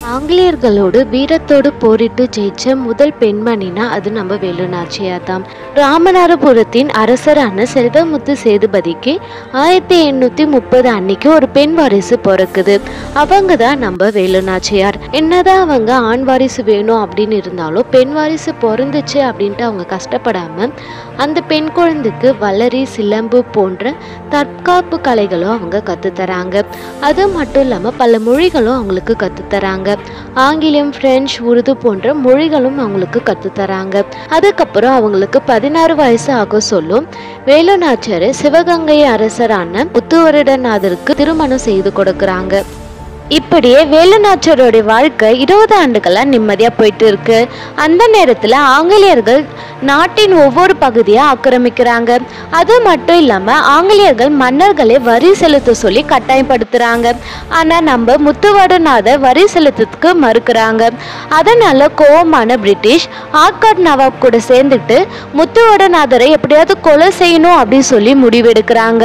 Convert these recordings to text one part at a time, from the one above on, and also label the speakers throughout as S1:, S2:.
S1: ஆங்கிலேயர்களோடு வீரத்தோடு போரிட்டு ஜெயிச்ச முதல் பெண்மணினா அது நம்ம வேலுநாச்சியார் தான் ராமநாதபுரத்தின் அரசரான செல்வமுத்து சேதுபதிக்கு ஆயிரத்தி எண்ணூத்தி முப்பது அன்னைக்கு ஒரு பெண் வாரிசு பிறக்குது அவங்க தான் நம்ம வேலுநாச்சியார் என்னதான் அவங்க ஆண் வாரிசு வேணும் அப்படின்னு இருந்தாலும் பெண் வாரிசு பிறந்துச்சு அப்படின்ட்டு அவங்க கஷ்டப்படாம அந்த பெண் குழந்தைக்கு வளரி சிலம்பு போன்ற தற்காப்பு கலைகளும் அவங்க கற்றுத்தராங்க அது மட்டும் இல்லாமல் பல மொழிகளும் அவங்களுக்கு கற்றுத்தராங்க ஆங்கிலம் பிரெஞ்சு உருது போன்ற மொழிகளும் அவங்களுக்கு கற்றுத்தராங்க அதுக்கப்புறம் அவங்களுக்கு பதினாறு வயசு ஆக சொல்லும் வேலுநாச்சியார் சிவகங்கை அரசரான முத்துவருடநாதருக்கு திருமணம் செய்து கொடுக்குறாங்க இப்படியே வேலுநாச்சியாரோட வாழ்க்கை இருபது ஆண்டுகளா நிம்மதியா போயிட்டு இருக்கு அந்த நேரத்துல ஆங்கிலேயர்கள் நாட்டின் ஒவ்வொரு பகுதியை ஆக்கிரமிக்கிறாங்க அது மட்டும் இல்லாம ஆங்கிலேயர்கள் மன்னர்களை வரி செலுத்த சொல்லி கட்டாயப்படுத்துறாங்க ஆனா நம்ம முத்துவடுநாதர் வரி செலுத்தத்துக்கு மறுக்கிறாங்க அதனால கோவமான பிரிட்டிஷ் ஆர்காட் நவாப் கூட சேர்ந்துட்டு முத்துவடுநாதரை எப்படியாவது கொலை செய்யணும் அப்படின்னு சொல்லி முடிவெடுக்கிறாங்க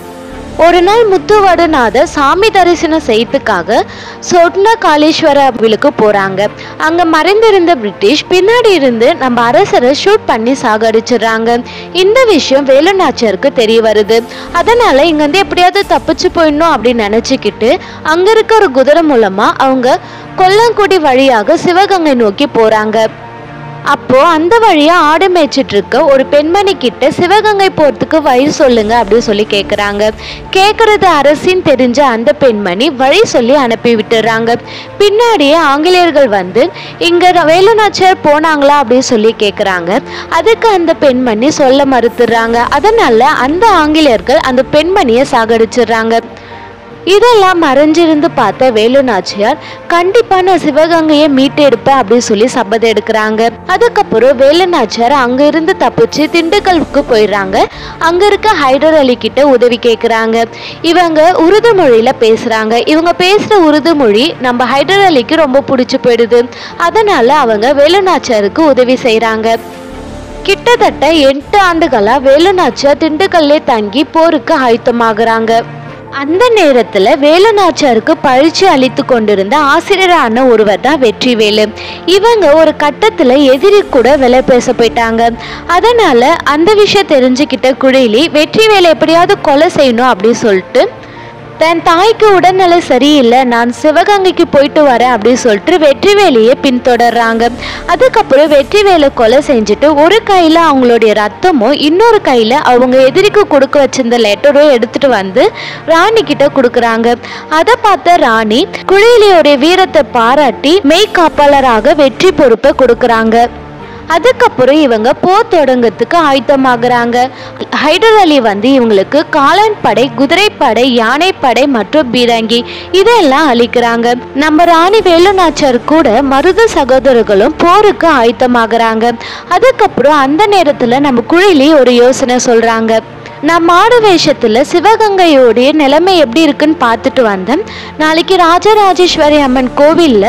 S1: ஒரு நாள் முத்துவடுநாதர் சாமி தரிசனம் செய்யறதுக்காக சொர்ண காளீஸ்வரவிலுக்கு போறாங்க அங்க மறைந்திருந்த பிரிட்டிஷ் பின்னாடி இருந்து நம்ம அரசரை ஷூட் பண்ணி சாகடிச்சிடுறாங்க இந்த விஷயம் வேலுநாச்சியாருக்கு தெரிய வருது அதனால இங்க வந்து எப்படியாவது தப்பிச்சு போயிடணும் அப்படின்னு நினைச்சுக்கிட்டு அங்க இருக்க ஒரு குதிரை மூலமா அவங்க கொல்லங்குடி வழியாக சிவகங்கை நோக்கி போறாங்க அப்போ அந்த வழியா ஆடு மேய்ச்சிட்டு இருக்க ஒரு பெண்மணி கிட்ட சிவகங்கை போறதுக்கு வழி சொல்லுங்க அப்படின்னு சொல்லி கேக்குறாங்க கேக்குறது அரசின் தெரிஞ்ச அந்த பெண்மணி வழி சொல்லி அனுப்பி விட்டுறாங்க பின்னாடியே ஆங்கிலேயர்கள் வந்து இங்க வேலுநாச்சியார் போனாங்களா அப்படின்னு சொல்லி கேக்குறாங்க அதுக்கு அந்த பெண்மணி சொல்ல மறுத்துறாங்க அதனால அந்த ஆங்கிலேயர்கள் அந்த பெண்மணியை சாகடிச்சிடுறாங்க இதெல்லாம் மறைஞ்சிருந்து பார்த்த வேலு நாச்சியார் கண்டிப்பா நான் சிவகங்கையை மீட்டெடுப்பேன் அப்படின்னு சொல்லி சபதம் எடுக்கிறாங்க அதுக்கப்புறம் வேலு நாச்சியார் அங்க இருந்து தப்பிச்சு திண்டுக்கலுக்கு போயிடுறாங்க அங்க இருக்க ஹைடர் அலி கிட்ட உதவி கேட்குறாங்க இவங்க உருது மொழியில பேசுறாங்க இவங்க பேசுற உருது மொழி நம்ம ஹைடர் அலிக்கு ரொம்ப பிடிச்சு போயிடுது அதனால அவங்க வேலு நாச்சியாருக்கு உதவி செய்றாங்க கிட்டத்தட்ட எட்டு ஆண்டுகளா வேலுநாச்சியார் திண்டுக்கல்லே தங்கி போருக்கு ஆயத்தமாகறாங்க அந்த நேரத்துல வேலுநாச்சியாருக்கு பயிற்சி அளித்து கொண்டிருந்த ஆசிரியரான ஒருவர் தான் வெற்றிவேலு இவங்க ஒரு கட்டத்துல எதிரி கூட விலை பேச போயிட்டாங்க அதனால அந்த விஷயம் தெரிஞ்சுக்கிட்ட குழிலி வெற்றிவேலை எப்படியாவது கொலை செய்யணும் அப்படின்னு சொல்லிட்டு தன் தாய்க்கு உடல்நிலை சரியில்லை நான் சிவகங்கைக்கு போயிட்டு வரேன் அப்படின்னு சொல்லிட்டு வெற்றிவேலையை பின்தொடர்றாங்க அதுக்கப்புறம் வெற்றிவேலை கொலை செஞ்சுட்டு ஒரு கையில் அவங்களுடைய ரத்தமும் இன்னொரு கையில் அவங்க எதிரிக்கு கொடுக்க வச்சிருந்த லெட்டரும் எடுத்துட்டு வந்து ராணி கிட்ட கொடுக்குறாங்க அதை பார்த்த ராணி குழிலியோடைய வீரத்தை பாராட்டி மெய்காப்பாளராக வெற்றி பொறுப்பை கொடுக்குறாங்க அதுக்கப்புறம் இவங்க போர் தொடங்கத்துக்கு ஆயத்தமாகறாங்க ஹைடர் அலி வந்து இவங்களுக்கு காளான் படை குதிரைப்படை யானைப்படை மற்றும் பீரங்கி இதெல்லாம் அளிக்கிறாங்க நம்ம ராணி வேலுநாச்சியார் கூட மருது சகோதரர்களும் போருக்கு ஆயத்தமாகறாங்க அதுக்கப்புறம் அந்த நேரத்துல நம்ம குழிலி ஒரு யோசனை சொல்றாங்க நான் மாடு வேஷத்துல சிவகங்கையோடைய நிலைமை எப்படி இருக்குன்னு பார்த்துட்டு வந்தேன் நாளைக்கு ராஜராஜேஸ்வரி அம்மன் கோவில்ல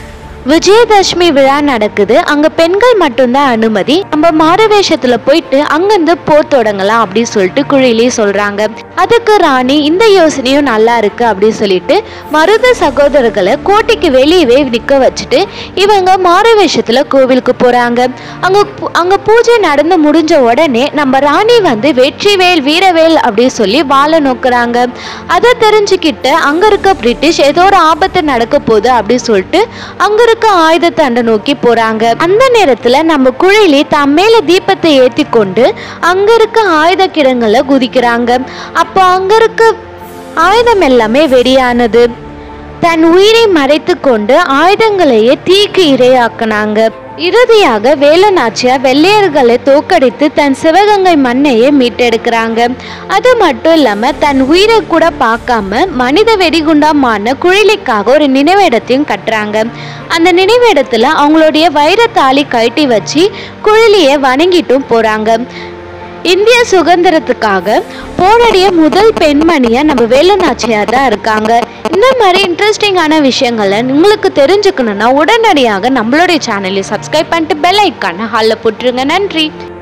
S1: விஜயதசமி விழா நடக்குது அங்க பெண்கள் மட்டும்தான் அனுமதி நம்ம மாறு வேஷத்துல போயிட்டு அங்கிருந்து போர் தொடங்கலாம் அப்படின்னு சொல்லிட்டு குழிலே சொல்றாங்க அதுக்கு ராணி இந்த யோசனையும் நல்லா இருக்கு அப்படின்னு சொல்லிட்டு மருத சகோதரர்களை கோட்டைக்கு வெளியவே நிக்க வச்சுட்டு இவங்க மாறு வேஷத்துல கோவிலுக்கு போறாங்க அங்க பூ- அங்க பூஜை நடந்து முடிஞ்ச உடனே நம்ம ராணி வந்து வெற்றிவேல் வீரவேல் அப்படின்னு சொல்லி வாழ நோக்குறாங்க அதை தெரிஞ்சுக்கிட்டு அங்க இருக்க பிரிட்டிஷ் ஏதோ ஒரு ஆபத்து நடக்க போகுது அப்படின்னு சொல்லிட்டு அங்க இருக்க ஆயுதத்தை அண்ட நோக்கி போறாங்க அந்த நேரத்துல நம்ம குழிலி தம் மேல தீபத்தை ஏத்தி கொண்டு அங்க இருக்க ஆயுத கிடங்களை குதிக்கிறாங்க அப்போ அங்க இருக்க ஆயுதம் எல்லாமே வெடியானது தன் உயிரை மறைத்து கொண்டு ஆயுதங்களையே தீக்கு இரையாக்குனாங்க இறுதியாக வேலுநாச்சியார் வெள்ளையர்களை தோக்கடித்து தன் சிவகங்கை மண்ணையே மீட்டெடுக்கிறாங்க அது மட்டும் இல்லாம தன் உயிரை கூட பார்க்காம மனித வெடிகுண்டாமான குழிலிக்காக ஒரு நினைவிடத்தையும் கட்டுறாங்க அந்த நினைவிடத்துல அவங்களுடைய வைரத்தாலி கழட்டி வச்சு குழிலியை வணங்கிட்டும் போறாங்க இந்திய சுதந்திரத்துக்காக போராடிய முதல் பெண்மணியா நம்ம வேலுநாச்சியார் தான் இருக்காங்க இந்த மாதிரி இன்ட்ரெஸ்டிங்கான விஷயங்களை உங்களுக்கு தெரிஞ்சுக்கணும்னா உடனடியாக நம்மளுடைய சேனலை சப்ஸ்கிரைப் பண்ணிட்டு பெல் ஐக்கான ஹாலில் போட்டுருங்க நன்றி